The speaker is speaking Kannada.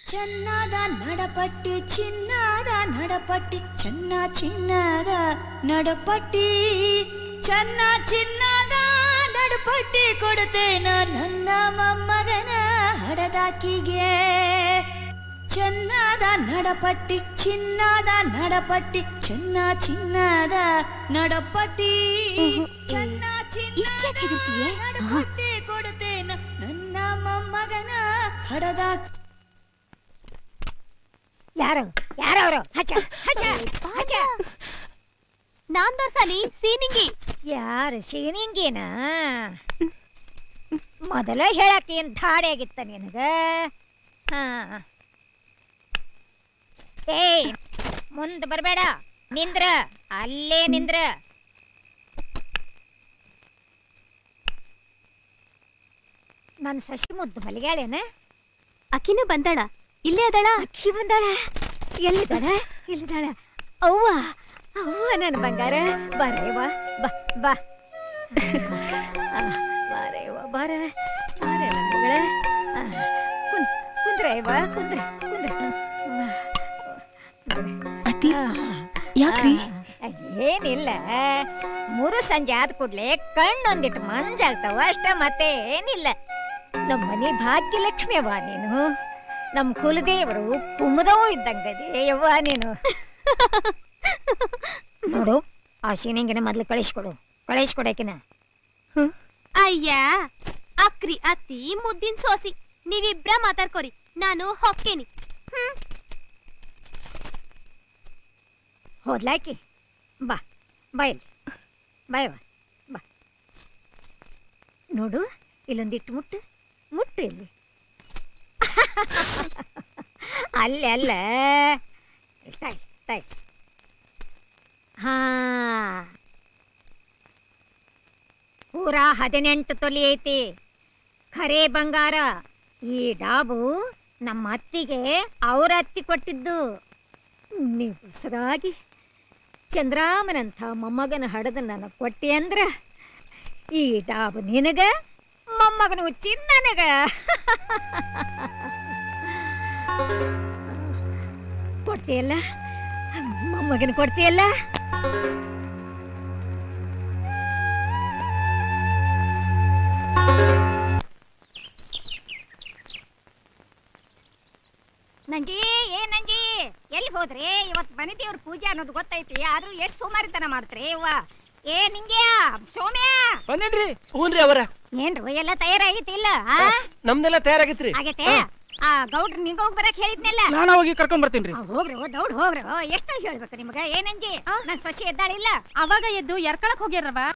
ಚನ್ನದ ನಡಪಟ್ಟಿ ಚಿನ್ನದ ನಡಪಟ್ಟಿ ಚನ್ನ ಚಿನ್ನದ ನಡಪಟ್ಟಿ ಚನ್ನ ಚಿನ್ನದ ನಡಪಟ್ಟಿ ಕೊಡುತ್ತೇನ ನನ್ನ ಮೊಮ್ಮಗನ ಹಡದಾಕಿಗೆ ಚನ್ನದ ನಡಪಟ್ಟಿ ಚಿನ್ನದ ನಡಪಟ್ಟಿ ಚೆನ್ನ ಚಿನ್ನದ ನಡಪಟ್ಟಿ ಚೆನ್ನ ಇಷ್ಟ್ಯಾಕ್ ಹೆದರ್ತೀಯೆ? ಚಿನ್ನದ ನಡಪಟ್ಟಿ ಕೊಡುತ್ತೇನ ನನ್ನ ಮೊಮ್ಮಗನ ಹಡದಾಕಿ ಯಾರು ಯಾರವರು ಹಚ್ಚ ಹಚ್ಚ ಹಚ್ಚ ನಾನ್ ದೋರ್ಸಾಲಿ ಸೀನಿಂಗಿ ಯಾರು ಶೀನಿಂಗೇನ ಮೊದಲ ಹೇಳಕ್ಕೆ ಏನ್ ಧಾಡೆ ಆಗಿತ್ತ ನಿನಗ ಹಾ ಏಯ್ ಮುಂದ್ ಬರ್ಬೇಡ ನಿಂದ್ರ ಅಲ್ಲೇ ನಿಂದ್ರ ನನ್ನ ಶಶಿ ಮುದ್ದು ಮಲಿಗಾಳೇನ ಅಕ್ಕಿನೂ ಬಂದಾಳ ಇಲ್ಲೇ ಅದಳ ಅಕ್ಕಿ ಬಂದಾಳ ಎಲ್ಲಿದ್ದಾಳ ಎಲ್ಲಿದ್ದಾಳ ಅವ್ವ ಅವ್ವ ನನ್ನ ಬಂಗಾರ ಬಾರೇವ ಬಾ ಬಾ ಆ, ಬಾರೇವ ಬಾರ ಬಾರೆ ನನ್ನ ಮಗಳ ಆ, ಕುಂದ್ ಕುಂದ್ರೇವ ಕುಂದ್ರೆ ಕುಂದ್ರೆ ಅತ್ತಿ ಯಾಕ್ರಿ? ಆ, ಏನಿಲ್ಲ ಮೂರು ಸಂಜೆ ಆದ ಕೂಡ್ಲೆ ಕಣ್ಣೊಂದಿಟ್ಟು ಮಂಜಾಗ್ತಾವ ಅಷ್ಟ ಮತ್ತೆ ಏನಿಲ್ಲ ನಮ್ಮ ಮನೆ ಭಾಗ್ಯಲಕ್ಷ್ಮಿ ಅವ್ವ ನೀನು ನಮ್ಮ ಕುಲದೇವರು ಕುಮದವೂ ಇದ್ದಂಗದೆ ಯವ್ವ ನೀನು ನೋಡು ಆ ಶೀನಿಂಗಿನ ಮೊದ್ಲು ಕಳಿಸ್ಕೊಡು ಕಳಿಸ್ಕೊಡಕಿನ ಅಯ್ಯ ಅಕ್ರಿ ಅತ್ತಿ ಮುದ್ದಿನ ಸೋಸಿ ನೀವಿಬ್ರ ಮಾತಾಡ್ಕೋರಿ ನಾನು ಹೊಕ್ಕೇನಿ ಹೋದ್ಲಾಕಿ ಬಾ ಬಾ ಇಲ್ಲಿ ಬಾಯವ್ವ ಬಾ ನೋಡು ಇಲ್ಲೊಂದಿಟ್ಟು ಮುಟ್ಟು ಮುಟ್ಟು ಇಲ್ಲಿ ಅಲ್ಲೇ ಅಲ್ಲ ಇಷ್ಟ ಇಷ್ಟ ಹಾ ಪೂರಾ ಹದಿನೆಂಟು ತೊಲಿ ಐತಿ ಖರೆ ಬಂಗಾರ ಈ ಡಾಬು ನಮ್ಮ ಅತ್ತಿಗೆ ಅವ್ರ ಅತ್ತಿ ಕೊಟ್ಟಿದ್ದು ನೀವು ಹೆಸರಾಗಿ ಚಂದ್ರಾಮನಂಥ ಮೊಮ್ಮಗನ ಹಡದ ನನಗೆ ಕೊಟ್ಟಿ ಅಂದ್ರ ಈ ಡಾಬು ನಿನಗ ಮೊಮ್ಮಗನ ಹುಚ್ಚಿ ನನಗ ಕೊಡ್ತೀಯಲ್ಲ ಮೊಮ್ಮಗನ ಕೊಡ್ತೀಯಲ್ಲ ನಂಜಿ ಏ ನಂಜಿ ಎಲ್ಲಿ ಹೋದ್ರಿ ಇವತ್ತು ಬನಿ ದೇವ್ರ ಪೂಜೆ ಅನ್ನೋದು ಗೊತ್ತೈತಿ ಆದ್ರೂ ಎಷ್ಟು ಸೋಮಾರಿತನ ಮಾಡ್ತ್ರಿ ಅವ್ವ ಏ ನಿಂಗ್ಯಾ ಸೋಮ್ಯ ಬಂದೇನ್ರಿ ಹ್ಞೂನ್ರಿ ಅವರ ಏನ್ರು ಎಲ್ಲ ತಯಾರಾಗೈತಿ ಇಲ್ಲ ಆ? ನಮ್ದೆಲ್ಲ ತಯಾರಾಗಿತ್ರಿ ಆಗೈತೆ ಆ ಗೌಡ್ರ ನಿಂಗ ಹೋಗಿ ಬರಕ್ ಹೇಳಿದ್ನಲ್ಲ ನಾನು ಹೋಗಿ ಕರ್ಕೊಂಡ್ ಬರ್ತೀನಿ ಆ, ಹೋಗ್ರಿ ಓ, ದೌಡ್ ಹೋಗ್ರಿ ಓ, ಎಷ್ಟು ಹೇಳ್ಬೇಕು ನಿಮ್ಗ ಏನಂಜಿ ನನ್ ಸೊಸೆ ಎದ್ದಾಳಿಲ್ಲ ಅವಾಗ ಎದ್ದು ಎರ್ಕಳಕ್ ಹೋಗ್ಯಾರವ